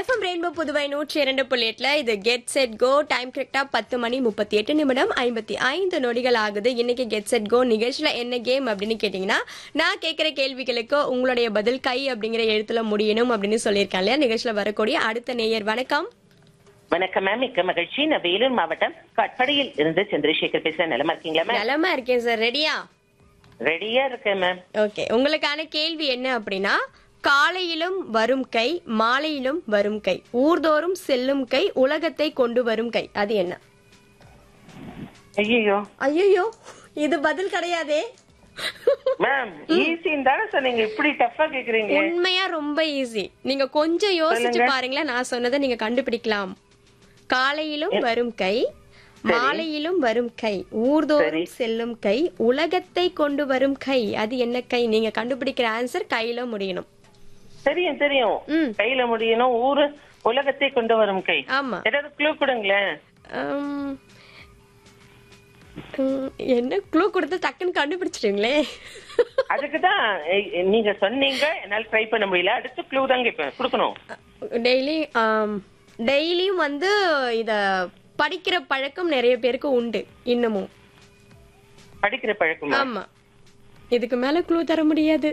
FM rainbow Puduvai நூற்றி இரண்டு புள்ளி எட்டுல இது கெட் செட் கோ டைம் கரெக்டா பத்து மணி முப்பத்தி எட்டு நிமிடம் ஐம்பத்தி ஐந்து நொடிகள் ஆகுது இன்னைக்கு கெட் செட் கோ நிகழ்ச்சியில என்ன கேம் அப்படின்னு கேட்டீங்கன்னா நான் கேட்கிற கேள்விகளுக்கு உங்களுடைய பதில் கை அப்படிங்கிற எழுத்துல முடியணும் அப்படின்னு சொல்லியிருக்கேன் இல்லையா நிகழ்ச்சியில வரக்கூடிய அடுத்த நேயர் வணக்கம் வணக்கம் மேம் மிக்க மகிழ்ச்சி நான் வேலூர் மாவட்டம் கட்படியில் இருந்து சந்திரசேகர் பேசுறேன் நிலமா இருக்கீங்களா மேம் நலமா இருக்கேன் சார் ரெடியா ரெடியா இருக்கேன் மேம் ஓகே உங்களுக்கான கேள்வி என்ன அப்படின்னா காலையிலும் வரும் கை மாலையிலும் வரும் கை ஊர்தோறும் செல்லும் கை உலகத்தை கொண்டு வரும் கை அது என்ன ஐயோ ஐயோ இது பதில் கிடையாதே மேம் ஈஸின்னு தானே சொன்னீங்க இப்படி டஃபா கேக்குறீங்க உண்மையா ரொம்ப ஈஸி நீங்க கொஞ்சம் யோசிச்சு சொல்லுங்க. பாருங்களேன் நான் சொன்னதை நீங்க கண்டுபிடிக்கலாம் காலையிலும் வரும் கை மாலையிலும் வரும் கை ஊர்தோறும் செல்லும் கை உலகத்தை கொண்டு வரும் கை அது என்ன கை நீங்க கண்டுபிடிக்கிற ஆன்சர் கையில முடியணும் தெரியும் தெரியும் ம். கையில முடியணும் ஊரு உலகத்தை கொண்டு வரும் கை ஆமா ஏதாவது க்ளூ கொடுங்களேன் உம், உம், என்ன க்ளூ கொடுத்து டக்குன்னு கண்டுபிடிச்சிட்டீங்களே அதுக்குதான் எ- நீங்க சொன்னீங்க என்னால ட்ரை பண்ண முடியல அடுத்து க்ளூ தான் கேட்பேன் கொடுக்கணும் டெய்லி டெய்லியும் வந்து இத படிக்கிற பழக்கம் நிறைய பேருக்கு உண்டு இன்னமும் படிக்கிற பழக்கமா ஆமா இதுக்கு மேல க்ளூ தர முடியாது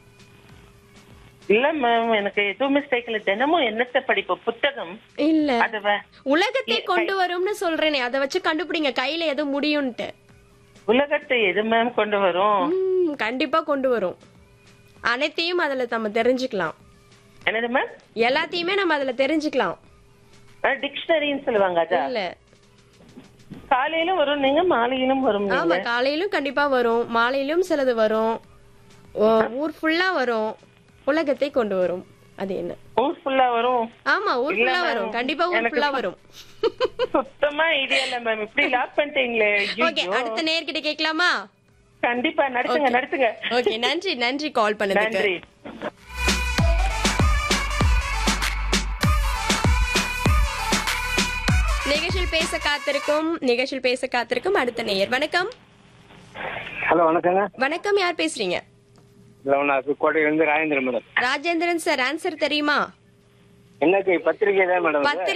இல்ல மேம் எனக்கு எதுவும் மிஸ்டேக் இல்ல தினமும் என்னத்த படிப்பு புத்தகம் இல்ல அது வே- உலகத்தை கொண்டு வரும்னு சொல்றேனே அதை வச்சு கண்டுபிடிங்க கையில எது முடியும்ட்டு உலகத்தை எது மேம் கொண்டு வரும் ம், கண்டிப்பா கொண்டு வரும் அனைத்தையும் அதுல நம்ம தெரிஞ்சுக்கலாம் என்னது மேம் எல்லாத்தையுமே நம்ம அதுல தெரிஞ்சுக்கலாம் டிக்ஷனரின்னு சொல்லுவாங்க அதா இல்ல காலையிலும் வரும் நீங்க மாலையிலும் வரும் நீங்க. ஆமா காலையிலும் கண்டிப்பா வரும் மாலையிலும் சிலது வரும் ஓ, ஊர் ஃபுல்லா வரும் உலகத்தை கொண்டு வரும் அது என்ன ஊர் ஃபுல்லா வரும் ஆமா ஊர் இல்ல ஃபுல்லா ma'am. வரும் கண்டிப்பா ஊர் எனக்கு ஃபுல்லா சு- வரும் சுத்தமா ஐடியா இல்ல மேம் இப்படி லாக் பண்ணிட்டீங்களே ஓகே ஐயோ. அடுத்த நேர்கிட்ட கேட்கலாமா கண்டிப்பா நடத்துங்க நடத்துங்க ஓகே நன்றி நன்றி கால் பண்ணதுக்கு நன்றி நிகழ்ச்சியில் பேச காத்திருக்கும் நிகழ்ச்சியில் பேச காத்திருக்கும் அடுத்த நேயர் வணக்கம் ஹலோ வணக்கங்க வணக்கம் யார் பேசுறீங்க இல்லை நான் கோட்டையிலேருந்து Rajendran madam Rajendran sir answer தெரியுமா என்னக்கு பத்திரிகை தான் மேடம் இது? பத்திரிகை